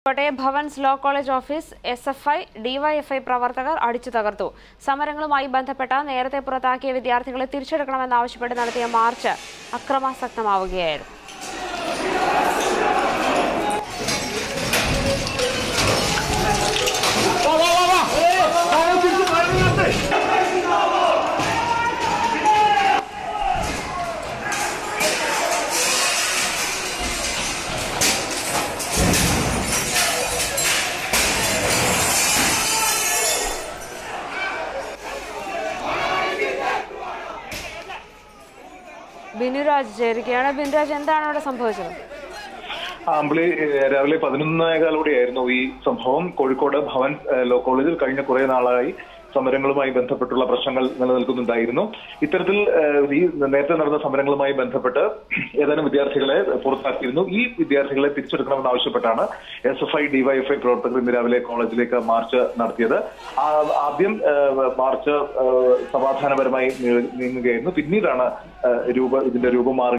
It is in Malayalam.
Kottayam Bhavans law college office S F I DYFI പ്രവർത്തകർ അടിച്ചു തകർത്തു സമരങ്ങളുമായി ബന്ധപ്പെട്ട നേരത്തെ പുറത്താക്കിയ വിദ്യാർത്ഥികളെ തിരിച്ചെടുക്കണമെന്നാവശ്യപ്പെട്ട് നടത്തിയ മാർച്ച് അക്രമാസക്തമാവുകയായിരുന്നു ബിനുരാജ് ചേരുകയാണ് ബിനുരാജ് എന്താണ് അവിടെ സംഭവിച്ചത് ആമ്പിളി ഏഹ്, രാവിലെ പതിനൊന്നേകാലോടെയായിരുന്നു ഈ സംഭവം കോഴിക്കോട് ഭവൻ ഏഹ്, ലോ കോളേജിൽ കഴിഞ്ഞ കുറെ നാളായി സമരങ്ങളുമായി ബന്ധപ്പെട്ടുള്ള പ്രശ്നങ്ങൾ നിലനിൽക്കുന്നുണ്ടായിരുന്നു ഇത്തരത്തിൽ ഏഹ്, ഈ നേരത്തെ നടന്ന സമരങ്ങളുമായി ബന്ധപ്പെട്ട് ഏതാനും വിദ്യാർത്ഥികളെ പുറത്താക്കിയിരുന്നു ഈ വിദ്യാർത്ഥികളെ തിരിച്ചെടുക്കണമെന്ന് ആവശ്യപ്പെട്ടാണ് എസ് എഫ് ഐ ഡിവൈഎഫ്ഐ പ്രവർത്തകർ ഇന്ന് രാവിലെ കോളേജിലേക്ക് മാർച്ച് നടത്തിയത് ആ- ആദ്യം ഏഹ്, മാർച്ച് ഏഹ്, സമാധാനപരമായി നീ- നീങ്ങുകയായിരുന്നു പിന്നീടാണ് ഏഹ്, രൂപ ഇതിന്റെ രൂപം മാറി